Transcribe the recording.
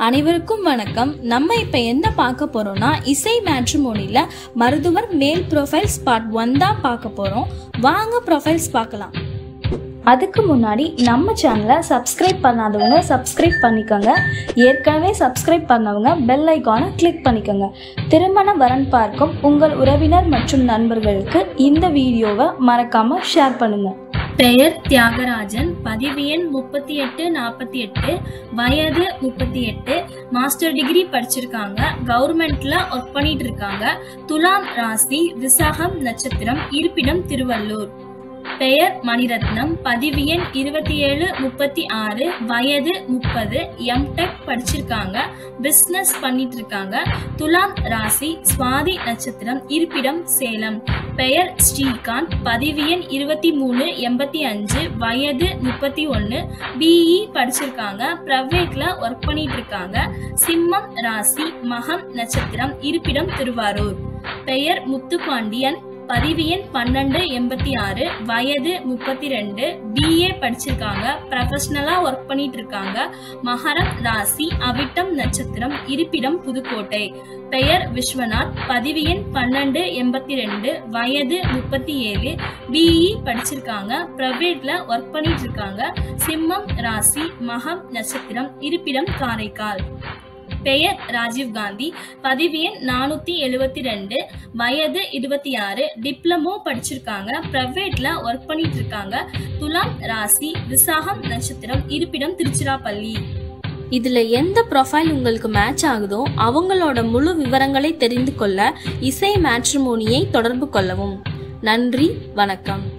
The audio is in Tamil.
அனைவருக்கும் வணக்கம் நம்ம இப்ப என்ன பார்க்க போறோம்னா இசை மேட்ரிமோனில மருதுவர் மேல் ப்ரொஃபைல்ஸ் பார்ட் ஒன் தான் பார்க்க போறோம் வாங்க ப்ரொஃபைல்ஸ் பார்க்கலாம் அதுக்கு முன்னாடி நம்ம சேனலை சப்ஸ்கிரைப் பண்ணாதவங்க சப்ஸ்கிரைப் பண்ணிக்கோங்க ஏற்கனவே சப்ஸ்கிரைப் பண்ணவங்க பெல் ஐக்கானை கிளிக் பண்ணிக்கோங்க திருமண வரன் பார்க்கும் உங்கள் உறவினர் மற்றும் நண்பர்களுக்கு இந்த வீடியோவை மறக்காம ஷேர் பண்ணுங்க பெயர் தியாகராஜன் பதிவு எண் முப்பத்தி எட்டு நாற்பத்தி எட்டு வயது முப்பத்தி எட்டு மாஸ்டர் டிகிரி படிச்சிருக்காங்க கவர்மெண்ட்ல ஒர்க் பண்ணிட்டு இருக்காங்க துலாம் ராசி விசாகம் நட்சத்திரம் இருப்பிடம் திருவள்ளூர் பெயர் மணிரத்னம் பதிவு எண் இருபத்தி ஏழு முப்பத்தி ஆறு வயது முப்பது எம்டெக் படிச்சிருக்காங்க பிஸ்னஸ் பண்ணிட்டு இருக்காங்க துலாம் ராசி சுவாதி நட்சத்திரம் இருப்பிடம் சேலம் பெயர் ஸ்ரீகாந்த் பதிவு எண் இருபத்தி மூணு எண்பத்தி அஞ்சு வயது முப்பத்தி ஒன்று பிஇ படிச்சிருக்காங்க ப்ரைவேட்ல ஒர்க் பண்ணிட்டு இருக்காங்க சிம்மம் ராசி மகம் நட்சத்திரம் இருப்பிடம் திருவாரூர் பெயர் முத்துப்பாண்டியன் பதிவு எண் பன்னெண்டு எண்பத்தி ஆறு வயது முப்பத்தி ரெண்டு பிஏ படிச்சிருக்காங்க ப்ரொஃபஷனலா ஒர்க் பண்ணிட்டு இருக்காங்க மகரம் ராசி அவிட்டம் நட்சத்திரம் இருப்பிடம் புதுக்கோட்டை பெயர் விஸ்வநாத் பதிவு எண் பன்னெண்டு எண்பத்தி ரெண்டு வயது முப்பத்தி ஏழு பிஇ படிச்சிருக்காங்க ப்ரைவேட்ல ஒர்க் பண்ணிட்டு இருக்காங்க சிம்மம் ராசி மகம் நட்சத்திரம் இருப்பிடம் காரைக்கால் பெயர் ராஜீவ் காந்தி பதிவு எண் நானூத்தி எழுவத்தி ரெண்டு வயது இருபத்தி ஆறு டிப்ளமோ படிச்சிருக்காங்க பிரைவேட்ல ஒர்க் பண்ணிட்டு இருக்காங்க துலாம் ராசி விசாகம் நட்சத்திரம் இருப்பிடம் திருச்சிராப்பள்ளி இதுல எந்த ப்ரொஃபைல் உங்களுக்கு மேட்ச் ஆகுதோ அவங்களோட முழு விவரங்களை தெரிந்து கொள்ள இசை மேட்ரிமோனியை தொடர்பு கொள்ளவும் நன்றி வணக்கம்